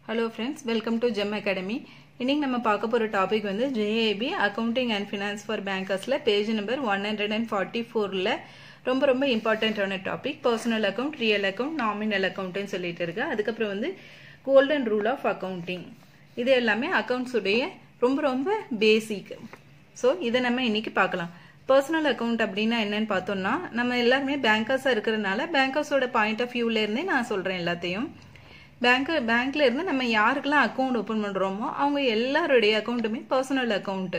Hello friends welcome to Gem Academy இன்னைக்கு நம்ம பார்க்க போகிற டாபிக் வந்து JAIIB accounting and finance for பேங்கர்ஸில் page number one hundred and forty ஃபோரில் ரொம்ப ரொம்ப இம்பார்ட்டண்ட்டான topic personal account real account nominal அக்கவுண்ட்னு சொல்லிட்டு இருக்கு அதுக்கப்புறம் வந்து கோல்டன் ரூல் ஆஃப் அக்கவுண்டிங் இது எல்லாமே அக்கவுண்ட்ஸ் உடைய ரொம்ப ரொம்ப பேசிக் ஸோ இதை நம்ம இன்னைக்கு பார்க்கலாம் பர்சனல் அக்கவுண்ட் அப்படின்னா என்னன்னு பார்த்தோம்னா நம்ம எல்லாருமே பேங்கர்ஸாக இருக்கிறதுனால பேங்கர்ஸோட பாயிண்ட் ஆஃப் வியூலேருந்தே நான் சொல்கிறேன் எல்லாத்தையும் பேங்க் பேங்க்ல இருந்து நம்ம யாருக்கெல்லாம் அக்கௌண்ட் ஓப்பன் பண்ணுறோமோ அவங்க எல்லாருடைய அக்கௌண்ட்டுமே பர்சனல் அக்கௌண்ட்டு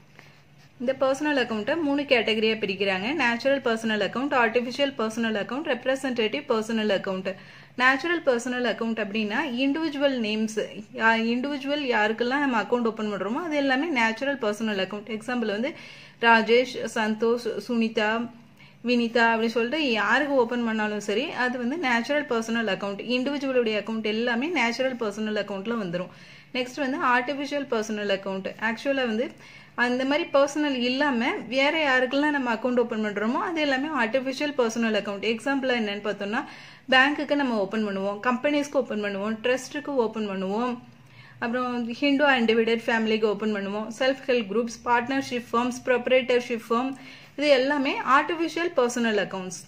இந்த பர்சனல் அக்கௌண்ட்டை மூணு கேட்டகரியாக பிரிக்கிறாங்க natural personal account artificial personal account representative personal account natural personal account அப்படின்னா இண்டிவிஜுவல் நேம்ஸ் இண்டிவிஜுவல் யாருக்கெல்லாம் நம்ம அக்கௌண்ட் ஓப்பன் பண்ணுறோமோ அது எல்லாமே நேச்சுரல் பர்சனல் அக்கௌண்ட் எக்ஸாம்பிள் வந்து ராஜேஷ் சந்தோஷ் சுனிதா வினிதா அப்படின்னு சொல்லிட்டு யாருக்கு ஓப்பன் பண்ணாலும் சரி அது வந்து நேச்சுரல் பர்சனல் அக்கௌண்ட் இண்டிவிஜுவலுடைய அக்கௌண்ட் எல்லாமே நேச்சுரல் பர்சனல் அக்கௌண்ட்ல வந்துடும் நெக்ஸ்ட் வந்து ஆர்டிஃபிஷியல் பர்சனல் அக்கௌண்ட் ஆக்சுவலாக வந்து அந்த மாதிரி பர்சனல் இல்லாமல் வேற யாருக்கெல்லாம் நம்ம அக்கௌண்ட் ஓப்பன் பண்ணுறோமோ அது எல்லாமே ஆர்டிஃபிஷியல் பர்சனல் அக்கௌண்ட் எக்ஸாம்பிளாக என்னன்னு பார்த்தோம்னா பேங்க்குக்கு நம்ம ஓப்பன் பண்ணுவோம் கம்பெனிஸ்க்கு ஓப்பன் பண்ணுவோம் ட்ரஸ்ட்டுக்கு ஓப்பன் பண்ணுவோம் அப்புறம் ஹிந்து அண்ட் டிவிடட் ஃபேமிலிக்கு ஓப்பன் பண்ணுவோம் self help groups partnership firms proprietorship firm இது எல்லாமே ஆர்டிஃபிஷியல் பர்சனல் அக்கௌண்ட்ஸ்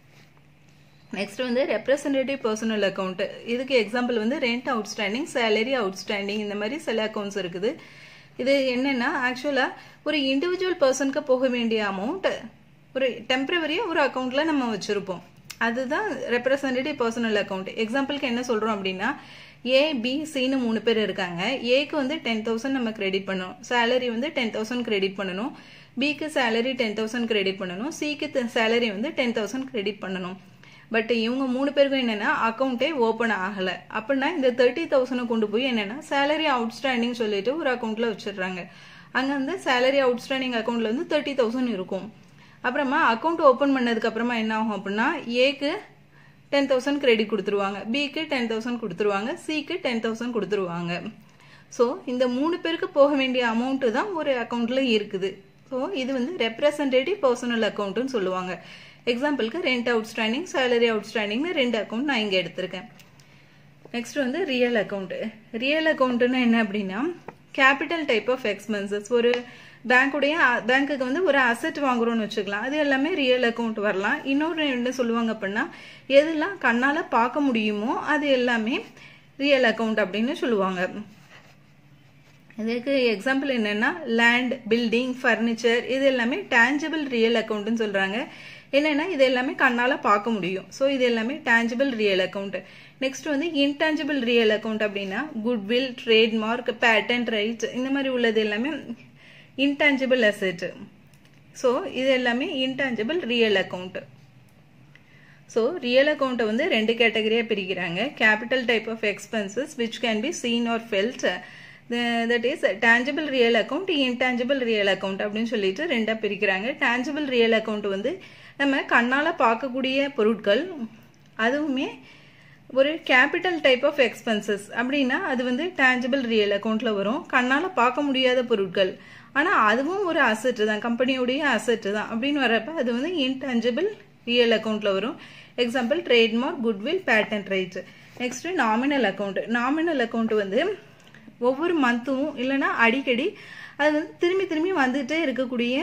நெக்ஸ்ட் வந்து ரெப்ரசன்டேட்டிவ் பர்சனல் அக்கௌண்ட் இதுக்கு எக்ஸாம்பிள் வந்து ரெண்ட் அவுட்ஸ்டாண்டிங் சேலரி அவுட்ஸ்டாண்டிங் இந்த மாதிரி சில அக்கௌண்ட்ஸ் இருக்குது இது என்னன்னா ஆக்சுவலா ஒரு இண்டிவிஜுவல் பர்சனுக்கு போக வேண்டிய அமௌண்ட் ஒரு டெம்பரவரியாக ஒரு அக்கௌண்ட்ல நம்ம வச்சிருப்போம் அதுதான் ரெப்ரசன்டேட்டிவ் பர்சனல் அக்கௌண்ட் எக்ஸாம்பிளுக்கு என்ன சொல்றோம் அப்படின்னா ஏ பி சின்னு மூணு பேர் இருக்காங்க ஏக்கு வந்து டென் தௌசண்ட் நம்ம கிரெடிட் பண்ணணும் சேலரி வந்து டென் தௌசண்ட் கிரெடிட் பண்ணணும் பிக்கு சேலரி டென் தௌசண்ட் கிரெடிட் பண்ணணும் சிக்கு சேலரி வந்து டென் தௌசண்ட் கிரெடிட் பண்ணணும் பட் இவங்க மூணு பேருக்கும் என்னன்னா அக்கௌண்ட்டே ஓப்பன் ஆகல அப்படின்னா இந்த தேர்ட்டி தௌசண்ட் கொண்டு போய் என்னன்னா சேலரி அவுட்ஸ்டாண்டிங் சொல்லிட்டு ஒரு அக்கௌண்ட்ல வச்சிடுறாங்க அங்க வந்து சேலரி அவுட்ஸ்டாண்டிங் அக்கௌண்ட்ல வந்து தேர்ட்டி தௌசண்ட் இருக்கும் அப்புறமா அக்கௌண்ட் ஓப்பன் பண்ணதுக்கு அப்புறமா என்ன ஆகும் அப்படின்னா ஏக்கு டென் தௌசண்ட் கிரெடிட் கொடுத்துருவாங்க பிக்கு டென் தௌசண்ட் கொடுத்துருவாங்க சிக்கு டென் தௌசண்ட் கொடுத்துருவாங்க ஸோ இந்த மூணு பேருக்கு போக வேண்டிய அமௌண்ட்டு தான் ஒரு அக்கௌண்ட்ல இருக்குது ஸோ இது வந்து ரெப்ரசன்டேட்டிவ் பர்சனல் அக்கௌண்ட்னு சொல்லுவாங்க எக்ஸாம்பிளுக்கு ரெண்ட் அவுட்ஸ்டாண்டிங் சேலரி அவுட்ஸ்டாண்டிங்னு ரெண்டு அக்கௌண்ட் நான் இங்கே எடுத்திருக்கேன் நெக்ஸ்ட் வந்து ரியல் அக்கௌண்ட் ரியல் அக்கௌண்ட்னா என்ன அப்படின்னா கேபிட்டல் டைப் ஆஃப் எக்ஸ்பென்சஸ் ஒரு பேங்க்குடைய பேங்க்குக்கு வந்து ஒரு அசெட் வாங்குறோம்னு வச்சுக்கலாம் அது எல்லாமே ரியல் அக்கௌண்ட் வரலாம் இன்னொரு என்ன சொல்லுவாங்க அப்படின்னா எதெல்லாம் கண்ணால் பார்க்க முடியுமோ அது எல்லாமே ரியல் அக்கௌண்ட் அப்படின்னு சொல்லுவாங்க இதுக்கு எக்ஸாம்பிள் என்னன்னா லேண்ட் பில்டிங் ஃபர்னிச்சர் இது எல்லாமே டேஞ்சபிள் ரியல் அக்கௌண்ட்னு சொல்றாங்க என்னன்னா இது எல்லாமே கண்ணால பார்க்க முடியும் ஸோ இது எல்லாமே டேஞ்சபிள் ரியல் அக்கௌண்ட் நெக்ஸ்ட் வந்து இன்டான்ஜிபிள் ரியல் அக்கௌண்ட் அப்படின்னா குட்வில் ட்ரேட்மார்க் பேட்டன் ரைட்ஸ் இந்த மாதிரி உள்ளது எல்லாமே இன்டான்ஜிபிள் அசெட் ஸோ இது எல்லாமே intangible real account so real அக்கௌண்ட்டை வந்து ரெண்டு கேட்டகரியாக பிரிக்கிறாங்க capital type of expenses which can be seen or felt that is tangible real account intangible real account அப்படின்னு சொல்லிட்டு ரெண்டாக பிரிக்கிறாங்க டேஞ்சபிள் ரியல் அக்கௌண்ட் வந்து நம்ம கண்ணால் பார்க்கக்கூடிய பொருட்கள் அதுவுமே ஒரு கேபிட்டல் டைப் ஆஃப் எக்ஸ்பென்சஸ் அப்படின்னா அது வந்து டேஞ்சபிள் ரியல் அக்கௌண்ட்ல வரும் கண்ணால் பார்க்க முடியாத பொருட்கள் ஆனால் அதுவும் ஒரு அசெட் தான் கம்பெனியோடைய அசெட் தான் அப்படின்னு வரப்ப அது வந்து இன்டான்ஜிபிள் ரியல் அக்கௌண்ட்ல வரும் example trademark goodwill patent rights next nominal account nominal account வந்து ஒவ்வொரு மந்த்தும் இல்லைன்னா அடிக்கடி அது வந்து திரும்பி திரும்பி வந்துகிட்டே இருக்கக்கூடிய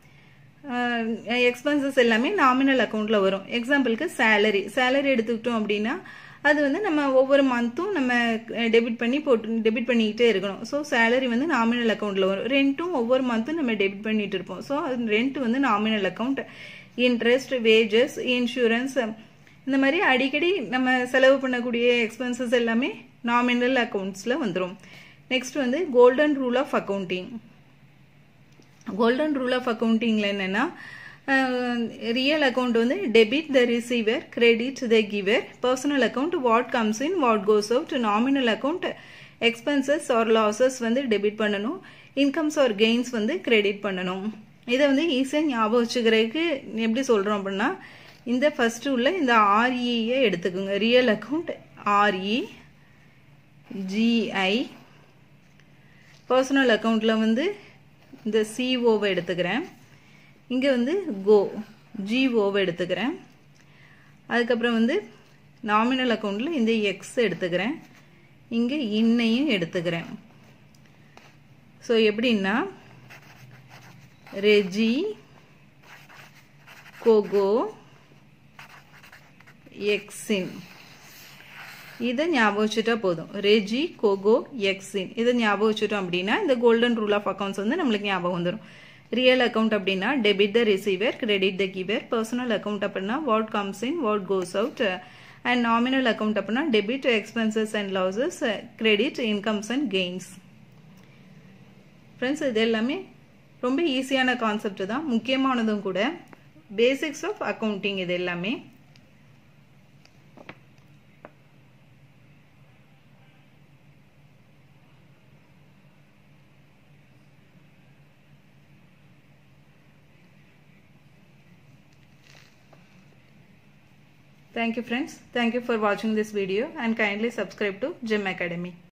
எக்ஸ்பென்சஸ் எல்லாமே நாமினல் அக்கௌண்ட்டில் வரும் எக்ஸாம்பிளுக்கு சேலரி சேலரி எடுத்துக்கிட்டோம் அப்படின்னா அது வந்து நம்ம ஒவ்வொரு மந்த்தும் நம்ம டெபிட் பண்ணி போட்டு டெபிட் பண்ணிக்கிட்டே இருக்கணும் ஸோ சேலரி வந்து நாமினல் அக்கௌண்ட்டில் வரும் ரெண்ட்டும் ஒவ்வொரு மந்த்தும் நம்ம டெபிட் பண்ணிட்டு இருப்போம் ஸோ அது ரெண்ட் வந்து nominal account interest wages insurance இந்த மாதிரி அடிக்கடி நம்ம செலவு பண்ணக்கூடிய எக்ஸ்பென்சஸ் எல்லாமே நாமினல் அக்கௌண்ட்ஸில் வந்துடும் நெக்ஸ்ட் வந்து golden rule of accounting golden rule of அக்கௌண்டிங்கில் என்னென்னா ரியல் அக்கௌண்ட் வந்து debit the receiver credit the giver personal account what comes in what goes out nominal account expenses or losses வந்து debit பண்ணணும் incomes or gains வந்து credit பண்ணணும் இதை வந்து ஈஸியாக ஞாபகம் வச்சுக்கிறதுக்கு எப்படி சொல்கிறோம் அப்படின்னா இந்த ஃபர்ஸ்ட் உள்ள இந்த ஆர்இயை எடுத்துக்கோங்க real account RE GI personal அக்கௌண்ட்டில் வந்து இந்த சிஓவை எடுத்துக்கிறேன் இங்கே வந்து கோ ஜிஓவை எடுத்துக்கிறேன் அதுக்கப்புறம் வந்து நாமினல் அக்கௌண்ட்டில் இந்த எக்ஸ் எடுத்துக்கிறேன் இங்கே இன்னையும் எடுத்துக்கிறேன் ஸோ எப்படின்னா ரெஜி கோகோ எக்ஸின் இதை ஞாபகம் வச்சுட்டா போதும் ரெஜி கோகோ எக்ஸின் இதை ஞாபகம் வச்சுட்டோம் அப்படின்னா இந்த கோல்டன் ரூல் ஆஃப் அக்கௌண்ட்ஸ் வந்து நம்மளுக்கு ஞாபகம் வந்துடும் ரியல் அக்கௌண்ட் அப்படின்னா debit the receiver credit the giver personal account அப்படின்னா what comes in what goes out and nominal account அப்படின்னா debit expenses and losses credit incomes and gains friends இது எல்லாமே ரொம்ப ஈஸியான கான்செப்ட் தான் முக்கியமானதும் கூட பேசிக்ஸ் ஆஃப் அக்கௌண்டிங் இது எல்லாமே Thank you friends. Thank you for watching this video and kindly subscribe to Gem Academy.